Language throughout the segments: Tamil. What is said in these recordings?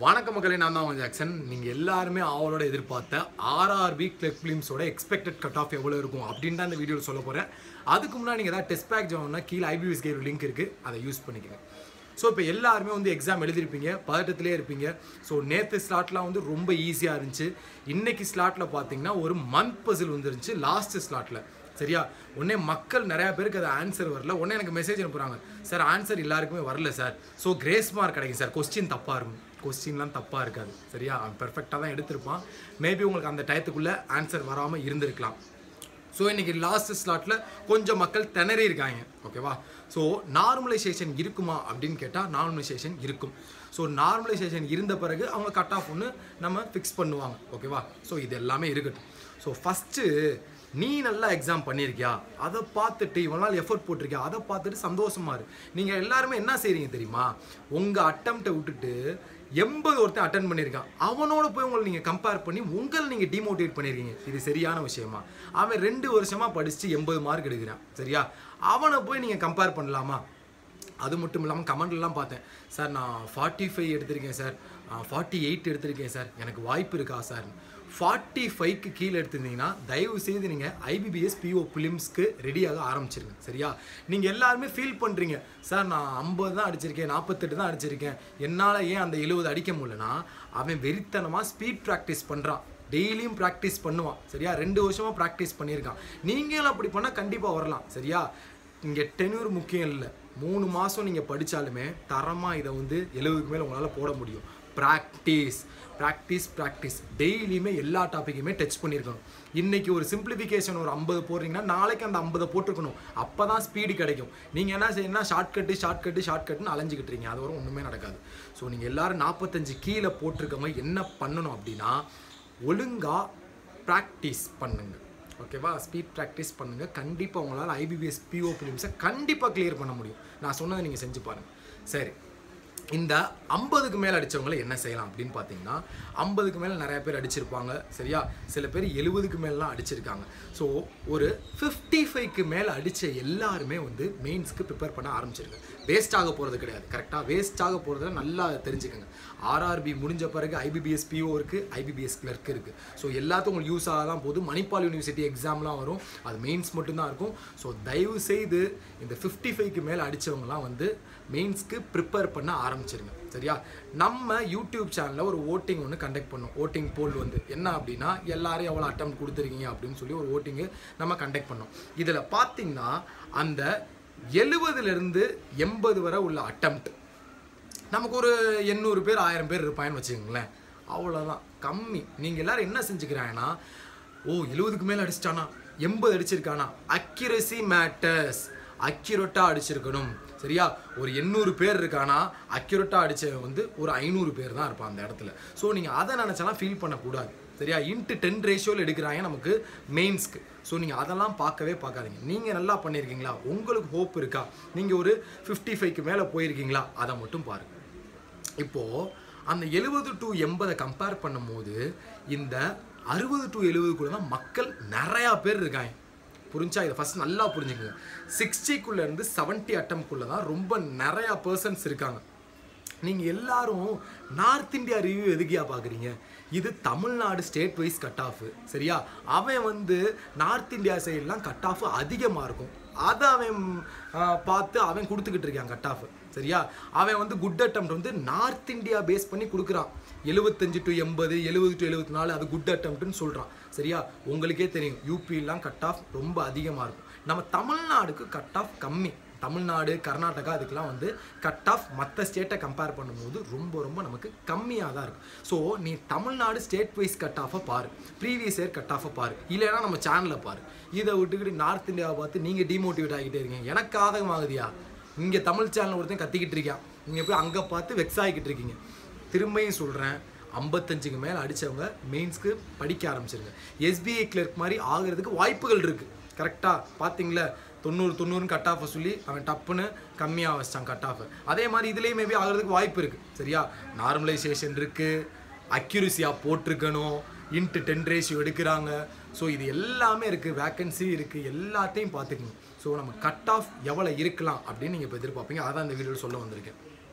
வணக்க மக்களே நான் தான் உங்க ஜாக்சன் நீங்கள் எல்லாருமே அவளோட எதிர்பார்த்த ஆர்ஆர்பி கிளக் ஃபிலிம்ஸோட எக்ஸ்பெக்டட் கட் ஆஃப் எவ்வளோ இருக்கும் அப்படின்னு தான் இந்த வீடியோவில் சொல்ல போகிறேன் அதுக்கு முன்னாடி நீங்கள் ஏதாவது டெஸ்ட் பேக் ஜாம்னா கீழே ஐபிஎஸ் கேர் லிங்க் இருக்குது அதை யூஸ் பண்ணிக்கங்க ஸோ இப்போ எல்லாருமே வந்து எக்ஸாம் எழுதிருப்பீங்க பதட்டத்திலே இருப்பீங்க ஸோ நேற்று ஸ்லாட்லாம் வந்து ரொம்ப ஈஸியாக இருந்துச்சு இன்னைக்கு ஸ்லாட்டில் பார்த்தீங்கன்னா ஒரு மந்த் பசில் வந்துருந்துச்சு லாஸ்ட் ஸ்லாட்டில் சரியா உடனே மக்கள் நிறைய பேருக்கு அது ஆன்சர் வரல உடனே எனக்கு மெசேஜ் அனுப்புறாங்க சார் ஆன்சர் எல்லாருக்குமே வரல சார் ஸோ கிரேஸ் மார்க் கிடைக்கும் சார் கொஸ்டின் தப்பாக இருக்கும் கொஸ்டின்லாம் தப்பாக இருக்காது சரியா அவன் பெர்ஃபெக்டாக தான் எடுத்திருப்பான் மேபி உங்களுக்கு அந்த டயத்துக்குள்ளே ஆன்சர் வராமல் இருந்திருக்கலாம் ஸோ இன்னைக்கு லாஸ்ட் ஸ்லாட்டில் கொஞ்சம் மக்கள் திணறி இருக்காங்க ஓகேவா ஸோ நார்மலைசேஷன் இருக்குமா அப்படின்னு கேட்டால் நார்மலைசேஷன் இருக்கும் ஸோ நார்மலைசேஷன் இருந்த பிறகு அவங்க கட் ஆஃப் ஒன்று நம்ம ஃபிக்ஸ் பண்ணுவாங்க ஓகேவா ஸோ இது எல்லாமே இருக்கட்டும் ஸோ ஃபஸ்ட்டு நீ நல்லா எக்ஸாம் பண்ணியிருக்கியா அதை பார்த்துட்டு இவ்வளோ நாள் எஃபர்ட் போட்டிருக்கியா அதை பார்த்துட்டு சந்தோஷமா இரு நீங்கள் எல்லாருமே என்ன செய்றீங்க தெரியுமா உங்கள் அட்டம்ப்டை விட்டுட்டு எண்பது ஒருத்தன் அட்டன் பண்ணியிருக்கான் அவனோட போய் உங்களை நீங்கள் கம்பேர் பண்ணி உங்களை நீங்கள் டிமோட்டிவேட் பண்ணியிருக்கீங்க இது சரியான விஷயமா அவன் ரெண்டு வருஷமாக படிச்சுட்டு எண்பது மார்க் எடுக்கிறான் சரியா அவனை போய் நீங்கள் கம்பேர் பண்ணலாமா அது மட்டும் இல்லாமல் கமெண்ட்லாம் பார்த்தேன் சார் நான் ஃபார்ட்டி ஃபைவ் எடுத்திருக்கேன் சார் ஃபார்ட்டி எயிட் எடுத்திருக்கேன் சார் எனக்கு வாய்ப்பு இருக்கா சார் ஃபார்ட்டி ஃபைவ்க்கு கீழே எடுத்திருந்தீங்கன்னா தயவு செய்து நீங்கள் ஐபிபிஎஸ் பிஓ ஃபிலிம்ஸ்க்கு ரெடியாக ஆரம்பிச்சிருங்க சரியா நீங்கள் எல்லாருமே ஃபீல் பண்ணுறீங்க சார் நான் ஐம்பது தான் அடிச்சிருக்கேன் நாற்பத்தெட்டு தான் அடிச்சிருக்கேன் என்னால் ஏன் அந்த எழுபது அடிக்க முடியலனா அவன் வெறித்தனமாக ஸ்பீட் ப்ராக்டிஸ் பண்ணுறான் டெய்லியும் ப்ராக்டிஸ் பண்ணுவான் சரியா ரெண்டு வருஷமாக ப்ராக்டிஸ் பண்ணியிருக்கான் நீங்களும் அப்படி பண்ணால் கண்டிப்பாக வரலாம் சரியா இங்கே டென்யூர் முக்கியம் இல்லை மூணு மாதம் நீங்கள் படித்தாலுமே தரமாக இதை வந்து எழுபதுக்கு மேலே உங்களால் போட முடியும் ப்ராக்டிஸ் ப்ராக்டிஸ் ப்ராக்டிஸ் டெய்லியுமே எல்லா டாப்பிக்குமே டச் பண்ணியிருக்கணும் இன்றைக்கி ஒரு சிம்பிளிஃபிகேஷன் ஒரு ஐம்பது போடுறீங்கன்னா நாளைக்கு அந்த ஐம்பதை போட்டிருக்கணும் அப்போ தான் ஸ்பீடு கிடைக்கும் நீங்கள் என்ன செய்யணும்னா shortcut shortcut shortcut கட்டுன்னு அலைஞ்சிக்கிட்டு இருக்கீங்க அது வரை ஒன்றுமே நடக்காது ஸோ நீங்கள் எல்லாரும் நாற்பத்தஞ்சு கீழே போட்டிருக்கவங்க என்ன பண்ணணும் அப்படின்னா ஒழுங்காக ப்ராக்டிஸ் பண்ணுங்கள் ஓகேவா ஸ்பீட் ப்ராக்டிஸ் பண்ணுங்கள் கண்டிப்பாக உங்களால் ஐபிபிஎஸ் பிஓ ஃபிலிம்ஸை கண்டிப்பாக கிளியர் பண்ண முடியும் நான் சொன்னதை நீங்கள் செஞ்சு பாருங்கள் சரி இந்த ஐம்பதுக்கு மேலே அடித்தவங்களை என்ன செய்யலாம் அப்படின்னு பார்த்தீங்கன்னா ஐம்பதுக்கு மேலே நிறைய பேர் அடிச்சிருப்பாங்க சரியா சில பேர் எழுபதுக்கு மேலாம் அடிச்சிருக்காங்க ஸோ ஒரு ஃபிஃப்டி ஃபைவ்க்கு மேலே அடித்த எல்லாருமே வந்து மெயின்ஸ்க்கு ப்ரிப்பேர் பண்ண ஆரம்பிச்சிருங்க வேஸ்ட் ஆக போகிறது கிடையாது கரெக்டாக வேஸ்ட் ஆக போகிறத நல்லா தெரிஞ்சுக்கோங்க ஆர்ஆர்பி முடிஞ்ச பிறகு ஐபிபிஎஸ் பிஓ இருக்குது ஐபிபிஎஸ் கிளர்க் இருக்குது ஸோ எல்லாத்துக்கும் உங்களுக்கு யூஸ் ஆக தான் போது மணிப்பால் யூனிவர்சிட்டி எக்ஸாம்லாம் வரும் அது மெயின்ஸ் மட்டும்தான் இருக்கும் ஸோ தயவு செய்து இந்த ஃபிஃப்டி ஃபைவ்க்கு மேலே அடித்தவங்கலாம் வந்து மெயின்ஸ்க்கு ப்ரிப்பேர் பண்ண ஆரம்பிச்சிருங்க சரியா நம்ம யூடியூப் சேனலில் ஒரு ஓட்டிங் ஒன்று கண்டக்ட் பண்ணோம் ஓட்டிங் போல் வந்து என்ன அப்படின்னா எல்லாரும் எவ்வளோ அட்டம் கொடுத்துருக்கீங்க அப்படின்னு சொல்லி ஒரு ஓட்டிங்கு நம்ம கண்டக்ட் பண்ணோம் இதில் பார்த்தீங்கன்னா அந்த எழுபதுலேருந்து எண்பது வரை உள்ள அட்டம்ப்ட் நமக்கு ஒரு எண்ணூறு பேர் ஆயிரம் பேர் இருப்பாங்கன்னு வச்சுக்கோங்களேன் அவ்வளோதான் கம்மி நீங்கள் எல்லாரும் என்ன செஞ்சுக்கிறாங்கன்னா ஓ எழுபதுக்கு மேலே அடிச்சிட்டானா எண்பது அடிச்சிருக்கானா அக்யூரசி மேட்டர்ஸ் அக்யூரேட்டாக அடிச்சிருக்கணும் சரியா ஒரு எண்ணூறு பேர் இருக்கானா அக்யூரேட்டாக அடித்தவன் வந்து ஒரு ஐநூறு பேர் தான் இருப்பான் அந்த இடத்துல ஸோ நீங்கள் அதை நினச்சாலாம் ஃபீல் பண்ணக்கூடாது சரியா இன்ட்டு டென் ரேஷியோவில் எடுக்கிறாங்க நமக்கு மெயின்ஸ்க்கு ஸோ நீங்கள் அதெல்லாம் பார்க்கவே பார்க்காதீங்க நீங்கள் நல்லா பண்ணியிருக்கீங்களா உங்களுக்கு ஹோப் இருக்கா நீங்கள் ஒரு ஃபிஃப்டி ஃபைவ்க்கு மேலே போயிருக்கீங்களா அதை மட்டும் பாருங்கள் இப்போது அந்த எழுபது டு எண்பதை கம்பேர் பண்ணும்போது இந்த அறுபது டு எழுபதுக்குள்ள தான் மக்கள் நிறையா பேர் இருக்காங்க புரிஞ்சா இதை ஃபஸ்ட் நல்லா புரிஞ்சுக்கோங்க சிக்ஸ்டிக்குள்ளேருந்து செவன்ட்டி அட்டம்குள்ளே தான் ரொம்ப நிறையா பர்சன்ஸ் இருக்காங்க நீங்கள் எல்லாரும் நார்த் இந்தியா ரிவ்யூ எதுக்கியா பார்க்குறீங்க இது Tamil Nadu state wise cut off சரியா அவன் வந்து நார்த் இந்தியா சைட்லாம் கட் ஆஃப் அதிகமாக இருக்கும் அதை அவன் ஆ, பார்த்து அவன் கொடுத்துக்கிட்டு இருக்கான் கட் ஆஃப் சரியா அவன் வந்து குட் அட்டம் வந்து நார்த் இந்தியா பேஸ் பண்ணி கொடுக்குறான் எழுபத்தஞ்சு டு எண்பது எழுபது டு எழுபத்தி நாலு அது குட் அட்டம்ப்ட்னு சொல்கிறான் சரியா உங்களுக்கே தெரியும் யூபிலாம் கட் ஆஃப் ரொம்ப அதிகமாக இருக்கும் நம்ம தமிழ்நாடுக்கு கட் ஆஃப் கம்மி தமிழ்நாடு கர்நாடகா அதுக்கெல்லாம் வந்து கட் ஆஃப் மற்ற ஸ்டேட்டை கம்பேர் பண்ணும்போது ரொம்ப ரொம்ப நமக்கு கம்மியாக தான் இருக்கும் ஸோ நீ தமிழ்நாடு ஸ்டேட் வைஸ் கட் ஆஃபை பாரு ப்ரீவியஸ் இயர் கட் ஆஃபை பாரு இல்லைன்னா நம்ம சேனலில் பாரு இதை விட்டுக்கிட்டு நார்த் இந்தியாவை பார்த்து நீங்கள் டிமோட்டிவேட் ஆகிட்டே இருக்கீங்க எனக்கு ஆதகமாகுதியா இங்கே தமிழ் சேனல் ஒருத்தன் கத்திக்கிட்டு இருக்கான் நீங்கள் போய் அங்கே பார்த்து வெக்ஸ் ஆகிக்கிட்டு இருக்கீங்க திரும்பியும் சொல்கிறேன் ஐம்பத்தஞ்சுக்கு மேலே அடித்தவங்க மெயின்ஸ்க்கு படிக்க ஆரம்பிச்சிருங்க எஸ்பிஐ கிளர்க் மாதிரி ஆகிறதுக்கு வாய்ப்புகள் இருக்குது கரெக்டாக பார்த்தீங்களா தொண்ணூறு தொண்ணூறுன்னு கட் ஆஃபை சொல்லி அவன் டப்புன்னு கம்மியாக வச்சிட்டான் கட் ஆஃப் அதே மாதிரி இதுலேயும் மேபி ஆகிறதுக்கு வாய்ப்பு இருக்குது சரியா நார்மலைசேஷன் இருக்குது அக்யூரஸியாக போட்டிருக்கணும் இன்ட்டு டென் ரேஷியோ எடுக்கிறாங்க ஸோ இது எல்லாமே இருக்குது வேக்கன்சி இருக்குது எல்லாத்தையும் பார்த்துக்கணும் ஸோ நம்ம கட் ஆஃப் எவ்வளோ இருக்கலாம் அப்படின்னு நீங்கள் இப்போ எதிர்பார்ப்பீங்க அதான் இந்த வீடியோவில் சொல்ல வந்திருக்கேன்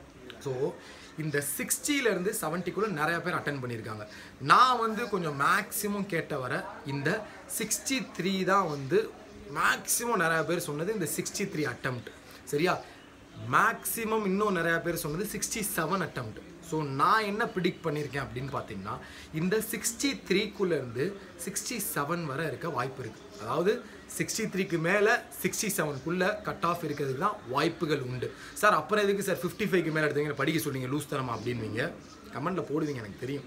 ஸோ இந்த சிக்ஸ்டியிலேருந்து செவன்ட்டிக்குள்ளே நிறைய பேர் அட்டன் பண்ணியிருக்காங்க நான் வந்து கொஞ்சம் மேக்ஸிமம் கேட்ட வர இந்த சிக்ஸ்டி த்ரீ தான் வந்து மேக்ஸிமம் நிறைய பேர் சொன்னது இந்த சிக்ஸ்டி த்ரீ அட்டம்ப்ட் சரியா மேக்ஸிமம் இன்னும் நிறைய பேர் சொன்னது சிக்ஸ்டி செவன் அட்டம்ப்ட் ஸோ நான் என்ன ப்ரிடிக்ட் பண்ணியிருக்கேன் அப்படின்னு பார்த்தீங்கன்னா இந்த சிக்ஸ்டி த்ரீக்குள்ளேருந்து சிக்ஸ்டி செவன் வரை இருக்க வாய்ப்பு இருக்குது அதாவது சிக்ஸ்டி த்ரீக்கு மேலே சிக்ஸ்டி செவனுக்குள்ளே கட் ஆஃப் இருக்கிறதுக்கு தான் வாய்ப்புகள் உண்டு சார் அப்புறம் எதுக்கு சார் ஃபிஃப்டி ஃபைவ்க்கு மேலே எடுத்தீங்க படிக்க சொல்லுங்க லூஸ் தரமா அப்படின்வீங்க கமெண்ட்டில் போடுவீங்க எனக்கு தெரியும்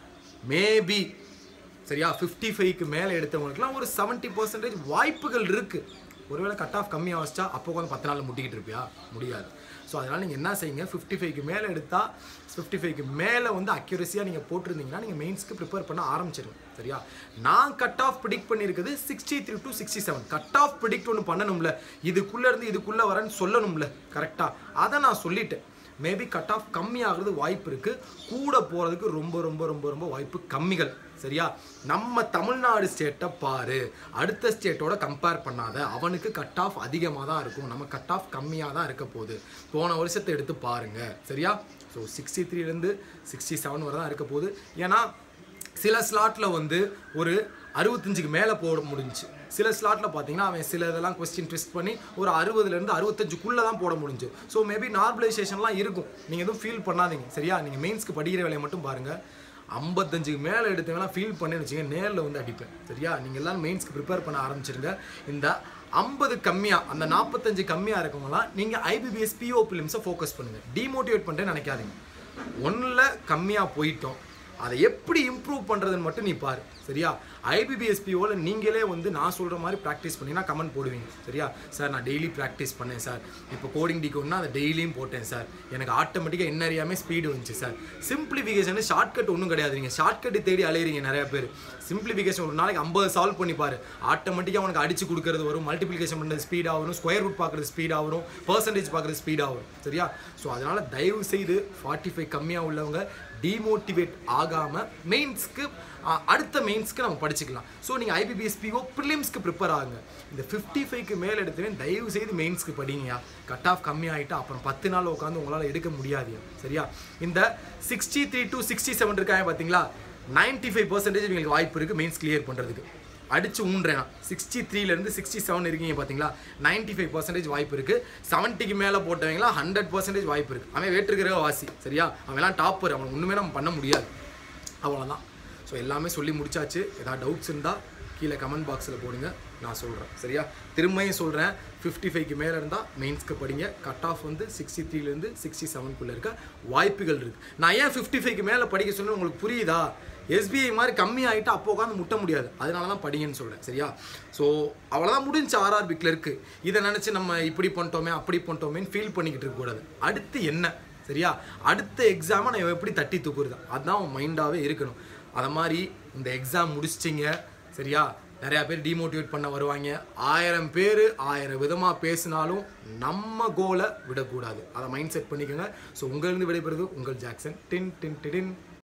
மேபி சரியா ஃபிஃப்டி ஃபைவ்க்கு மேலே எடுத்தவங்களுக்குலாம் ஒரு செவன்ட்டி பர்சன்டேஜ் வாய்ப்புகள் இருக்குது ஒருவேளை கட் ஆஃப் கம்மியாக வச்சா அப்போ உட்காந்து பத்து நாள் முட்டிக்கிட்டு இருப்பியா முடியாது ஸோ அதனால் நீங்கள் என்ன செய்யுங்க ஃபிஃப்டி ஃபைவ்க்கு மேலே எடுத்தால் ஃபிஃப்டி ஃபைவ்க்கு மேலே வந்து அக்யூரஸியாக நீங்கள் போட்டிருந்தீங்கன்னா நீங்கள் மெயின்ஸ்க்கு ப்ரிப்பேர் பண்ண ஆரம்பிச்சிடும் சரியா நான் கட் ஆஃப் ப்ரிடிக்ட் பண்ணியிருக்குது sixty three to sixty seven cut off predict ஒன்று பண்ணணும்ல இதுக்குள்ளே இருந்து இதுக்குள்ளே வரேன்னு சொல்லணும்ல கரெக்டாக அதை நான் சொல்லிட்டேன் மேபி கட் ஆஃப் கம்மியாகிறது வாய்ப்பு இருக்குது கூட போகிறதுக்கு ரொம்ப ரொம்ப ரொம்ப ரொம்ப வாய்ப்பு கம்மிகள் சரியா நம்ம தமிழ்நாடு ஸ்டேட்டை பாரு அடுத்த ஸ்டேட்டோட கம்பேர் பண்ணாத அவனுக்கு கட் ஆஃப் அதிகமாக தான் இருக்கும் நம்ம கட் ஆஃப் கம்மியாக தான் இருக்க போகுது போன வருஷத்தை எடுத்து பாருங்க சரியா ஸோ சிக்ஸ்டி த்ரீலேருந்து சிக்ஸ்டி செவன் வரை தான் இருக்க போகுது ஏன்னா சில ஸ்லாட்டில் வந்து ஒரு அறுபத்தஞ்சுக்கு மேலே போட முடிஞ்சுச்சு சில ஸ்லாட்டில் பார்த்தீங்கன்னா அவன் சில இதெல்லாம் கொஸ்டின் ட்விஸ்ட் பண்ணி ஒரு அறுபதுலேருந்து அறுபத்தஞ்சுக்குள்ளே தான் போட முடிஞ்சு ஸோ மேபி நார்மலைசேஷன்லாம் இருக்கும் நீங்கள் எதுவும் ஃபீல் பண்ணாதீங்க சரியா நீங்கள் மெயின்ஸ்க்கு படிக்கிற வேலையை மட்டும் பாருங்கள் ஐம்பத்தஞ்சுக்கு மேலே எடுத்தவங்களாம் ஃபீல் பண்ணேன்னு வச்சுங்க நேரில் வந்து அடிப்பேன் சரியா நீங்கள் எல்லாரும் மெயின்ஸ்க்கு ப்ரிப்பேர் பண்ண ஆரம்பிச்சிருங்க இந்த ஐம்பது கம்மியாக அந்த நாற்பத்தஞ்சு கம்மியாக இருக்கவங்களாம் நீங்கள் ஐபிபிஎஸ் பிஓ பிலிம்ஸை ஃபோக்கஸ் பண்ணுங்கள் டிமோட்டிவேட் பண்ணுறேன்னு நினைக்காதீங்க ஒன்றில் கம்மியாக போயிட்டோம் அதை எப்படி இம்ப்ரூவ் பண்ணுறதுன்னு மட்டும் நீ பாரு சரியா ஐபிபிஎஸ்பிஓவில் நீங்களே வந்து நான் சொல்கிற மாதிரி ப்ராக்டிஸ் பண்ணினா கமெண்ட் போடுவீங்க சரியா சார் நான் டெய்லி ப்ராக்டிஸ் பண்ணேன் சார் இப்போ கோடிங் டிகோட்னா அதை டெய்லியும் போட்டேன் சார் எனக்கு ஆட்டோமேட்டிக்காக என்ன அறியாமே ஸ்பீடு வந்துச்சு சார் சிம்பிளிஃபிகேஷன் ஷார்ட்கட் ஒன்றும் கிடையாது நீங்கள் ஷார்ட்கட்டு தேடி அலையிறீங்க நிறைய பேர் சிம்பிளிஃபிகேஷன் ஒரு நாளைக்கு ஐம்பது சால்வ் பண்ணி பாரு ஆட்டோமேட்டிக்காக உனக்கு அடிச்சு கொடுக்கறது வரும் மல்டிப்ளிகேஷன் பண்ணுறது ஸ்பீடாக வரும் ஸ்கொயர் ரூட் பார்க்குறது ஸ்பீடாக வரும் பர்சன்டேஜ் பார்க்குறது ஸ்பீடாக வரும் சரியா ஸோ அதனால் தயவு செய்து ஃபார்ட்டி ஃபைவ் கம்மியாக உள்ளவங்க டிமோட்டிவேட் ஆகாமல் மெயின்ஸ்க்கு அடுத்த மெயின்ஸ்க்கு நம்ம படிச்சுக்கலாம் ஸோ நீங்கள் ஐபிபிஎஸ்பிஓ ப்ரிலிம்ஸ்க்கு ப்ரிப்பேர் ஆகுங்க இந்த ஃபிஃப்டி ஃபைவ்க்கு மேலே எடுத்துவே தயவு செய்து மெயின்ஸ்க்கு படிங்கயா கட் ஆஃப் கம்மியாகிட்டா அப்புறம் பத்து நாள் உட்காந்து உங்களால் எடுக்க முடியாதுயா சரியா இந்த sixty three to sixty seven இருக்காங்க பார்த்தீங்களா நைன்ட்டி ஃபைவ் பர்சன்டேஜ் உங்களுக்கு வாய்ப்பு இருக்குது மெயின்ஸ் கிளியர் பண்ணுறதுக்கு அடிச்சு ஊன்றேன் சிக்ஸ்டி த்ரீலேருந்து சிக்ஸ்டி செவன் இருக்கீங்க பார்த்தீங்களா நைன்ட்டி ஃபைவ் பர்சன்டேஜ் வாய்ப்பு இருக்குது செவன்ட்டிக்கு மேலே போட்டவங்களா ஹண்ட்ரட் பர்சன்டேஜ் வாய்ப்பு இருக்குது அவன் வேற்றுக்கிற வாசி சரியா அவன்லாம் டாப்பர் அவன் ஒன்றுமே நம்ம பண்ண முடியாது அவ்வளோதான் ஸோ எல்லாமே சொல்லி முடிச்சாச்சு ஏதாவது டவுட்ஸ் இருந்தால் கீழே கமெண்ட் பாக்ஸில் போடுங்க நான் சொல்கிறேன் சரியா திரும்பியும் சொல்கிறேன் ஃபிஃப்டி ஃபைவ்க்கு மேலே இருந்தால் மெயின்ஸ்க்கு படிங்க கட் ஆஃப் வந்து சிக்ஸ்டி த்ரீலேருந்து சிக்ஸ்டி செவனுக்குள்ளே இருக்க வாய்ப்புகள் இருக்குது நான் ஏன் ஃபிஃப்டி ஃபைவ்க்கு மேலே படிக்க சொன்னேன் உங்களுக்கு புரியுதா எஸ்பிஐ மாதிரி கம்மி ஆகிட்டு அப்போ உட்காந்து முட்ட முடியாது அதனால தான் படிங்கன்னு சொல்கிறேன் சரியா ஸோ அவ்வளோதான் முடிஞ்சு ஆர்ஆர்பி கிளர்க்கு இதை நினச்சி நம்ம இப்படி பண்ணிட்டோமே அப்படி பண்ணிட்டோமேன்னு ஃபீல் பண்ணிக்கிட்டு இருக்கக்கூடாது அடுத்து என்ன சரியா அடுத்த எக்ஸாமை நான் எப்படி தட்டி தூக்குறது அதுதான் உன் மைண்டாகவே இருக்கணும் அதை மாதிரி இந்த எக்ஸாம் முடிச்சிட்டிங்க சரியா நிறையா பேர் டிமோட்டிவேட் பண்ண வருவாங்க ஆயிரம் பேர் ஆயிரம் விதமாக பேசினாலும் நம்ம கோலை விடக்கூடாது அதை மைண்ட் செட் பண்ணிக்கோங்க ஸோ உங்களிருந்து விடைபெறுது உங்கள் ஜாக்சன் டின் டின் டின்